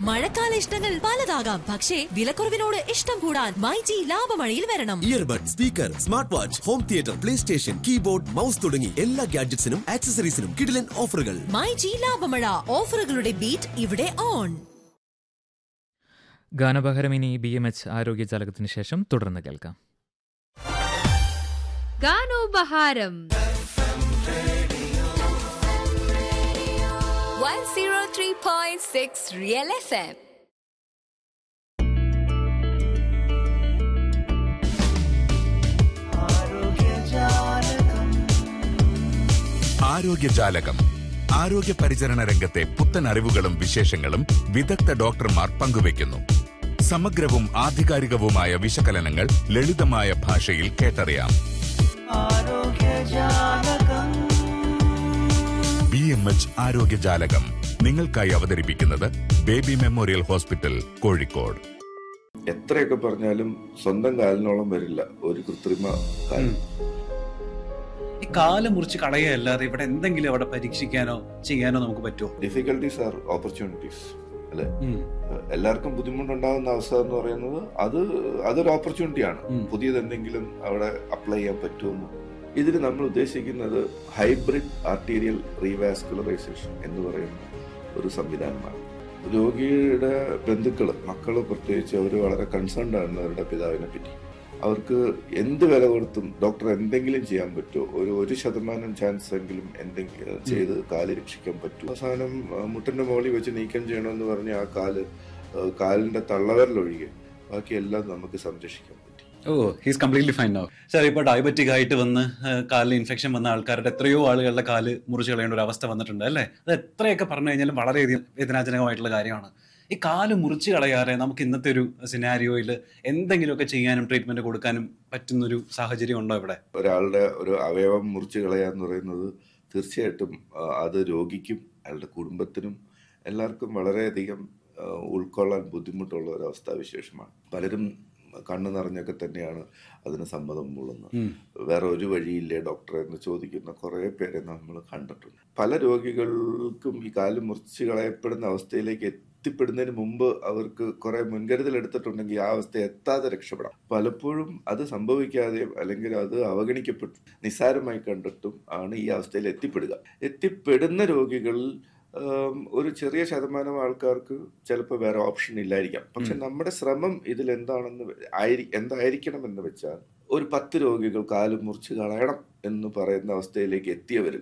മഴക്കാല ഇഷ്ടങ്ങൾ പലതാകാം പക്ഷേ വിലക്കുറവിനോട് ഇഷ്ടം കൂടാൻ മൈജി ലാഭമഴയിൽ വരണം earbud speaker smart watch home theatre play station keyboard mouse തുടങ്ങി എല്ലാ ഗാഡ്ജറ്റ്സിനും ആക്സസറീസിനും കിടിലൻ ഓഫറുകൾ മൈജി ലാഭമഴ ഓഫറുകളുടെ ബീറ്റ് ഇവിടെ ഓൺ ഗാനപകരം ഇനി ബി എം എച്ച് ആരോഗ്യജാലകത്തിന് ശേഷം തുടർന്ന് കേൾക്കാം ഗാനോപഹാരം One zero three point six Real FM. ആരോഗ്യജാലകം ആരോഗ്യ പരിചരണ രംഗത്തെ പുത്തൻ അറിവുകളും വിശേഷങ്ങളും വിദഗ്ധ ഡോക്ടർമാർ പങ്കുവയ്ക്കുന്നു സമഗ്രവും ആധികാരികവുമായ വിശകലനങ്ങൾ ലളിതമായ ഭാഷയിൽ കേട്ടറിയാം ബി എം എച്ച് ആരോഗ്യജാലകം നിങ്ങൾക്കായി അവതരിപ്പിക്കുന്നത് ബേബി മെമ്മോറിയൽ ഹോസ്പിറ്റൽ കോഴിക്കോട് എത്രയൊക്കെ പറഞ്ഞാലും സ്വന്തം കാലിനോളം വരില്ല ഒരു കൃത്രിമ കാൽ ഈ കാല് മുറിച്ച് കളയുകയല്ലാതെ ഇവിടെ എന്തെങ്കിലും അവിടെ പരീക്ഷിക്കാനോ ചെയ്യാനോ നമുക്ക് പറ്റുമോ ഡിഫിക്കൽട്ടീസ് ആർ ഓപ്പർച്യൂണിറ്റീസ് അല്ലെ എല്ലാവർക്കും ബുദ്ധിമുട്ടുണ്ടാകുന്ന അവസ്ഥ എന്ന് പറയുന്നത് അത് അതൊരു ഓപ്പർച്യൂണിറ്റിയാണ് ഉം. പുതിയത് എന്തെങ്കിലും അവിടെ അപ്ലൈ ചെയ്യാൻ പറ്റുമെന്ന് ഇതിൽ നമ്മൾ ഉദ്ദേശിക്കുന്നത് ഹൈബ്രിഡ് ആർട്ടീരിയൽ റീവാസ്കുലറൈസേഷൻ എന്ന് പറയുന്ന ഒരു സംവിധാനമാണ് രോഗിയുടെ ബന്ധുക്കൾ മക്കള് പ്രത്യേകിച്ച് അവർ വളരെ കൺസേൺഡ് ആണ് അവരുടെ പിതാവിനെ പറ്റി അവർക്ക് എന്ത് വില കൊടുത്തും ഡോക്ടർ എന്തെങ്കിലും ചെയ്യാൻ പറ്റുമോ ഒരു ഒരു ശതമാനം ചാൻസ് എങ്കിലും എന്തെങ്കിലും ചെയ്ത് കാല് രക്ഷിക്കാൻ പറ്റും അവസാനം ആ, മുട്ടിന്റെ മുകളിൽ വെച്ച് നീക്കം ചെയ്യണമെന്ന് പറഞ്ഞ് ആ കാല് ആ, കാലിന്റെ തള്ളവരലൊഴികെ ബാക്കിയെല്ലാം നമുക്ക് സംരക്ഷിക്കാൻ പറ്റും oh he's completely fine no sir ഇപ്പോൾ ഡയബറ്റിക് ആയിട്ട് വന്ന് ആ, കാലിൽ ഇൻഫെക്ഷൻ വന്ന ആൾക്കാരുടെ എത്രയോ ആളുകളുടെ കാല് മുറിച്ച് കളയേണ്ട ഒരു അവസ്ഥ വന്നിട്ടുണ്ട് അല്ലേ അത് എത്രയൊക്കെ പറഞ്ഞു കഴിഞ്ഞാലും വളരെയധികം വേദനാജനകമായിട്ടുള്ള കാര്യമാണ് ഈ കാല് മുറിച്ച് കളയാതെ നമുക്ക് ഇന്നത്തെ ഒരു സിനാരിയോയിൽ എന്തെങ്കിലുമൊക്കെ ചെയ്യാനും ട്രീറ്റ്മെന്റ് കൊടുക്കാനും പറ്റുന്നൊരു സാഹചര്യം ഉണ്ടോ ഇവിടെ ഒരാളുടെ ഒരു അവയവം മുറിച്ച് കളയാന്ന് പറയുന്നത് തീർച്ചയായിട്ടും ആ, അത് രോഗിക്കും അയാളുടെ കുടുംബത്തിനും എല്ലാവർക്കും വളരെയധികം ആ, ഉൾക്കൊള്ളാൻ ബുദ്ധിമുട്ടുള്ള ഒരു അവസ്ഥാവിശേഷമാണ് പലരും കണ്ണു നിറഞ്ഞൊക്കെ തന്നെയാണ് അതിന് സമ്മതം മൂളുന്നത് ഉം. വേറെ ഒരു വഴിയില്ലേ ഡോക്ടറെ എന്ന് ചോദിക്കുന്ന കുറേ പേരെ നമ്മൾ കണ്ടിട്ടുണ്ട് പല രോഗികൾക്കും ഈ കാല് മുറിച്ച് കളയപ്പെടുന്ന അവസ്ഥയിലേക്ക് എത്തിപ്പെടുന്നതിന് മുമ്പ് അവർക്ക് കുറെ മുൻകരുതൽ എടുത്തിട്ടുണ്ടെങ്കിൽ ആ അവസ്ഥ എത്താതെ രക്ഷപ്പെടാം പലപ്പോഴും അത് സംഭവിക്കാതെയും അല്ലെങ്കിൽ അത് അവഗണിക്കപ്പെട്ടു നിസ്സാരമായി കണ്ടിട്ടും ആണ് ഈ അവസ്ഥയിൽ എത്തിപ്പെടുക എത്തിപ്പെടുന്ന രോഗികളിൽ ഉം, ഒരു ചെറിയ ശതമാനം ആൾക്കാർക്ക് ചിലപ്പോൾ വേറെ ഓപ്ഷൻ ഇല്ലായിരിക്കാം പക്ഷെ നമ്മുടെ ശ്രമം ഇതിൽ എന്താണെന്ന് ആയിരി എന്തായിരിക്കണം എന്ന് വെച്ചാൽ ഒരു പത്ത് രോഗികൾ കാല് മുറിച്ച് കളയണം എന്ന് പറയുന്ന അവസ്ഥയിലേക്ക് എത്തിയവരിൽ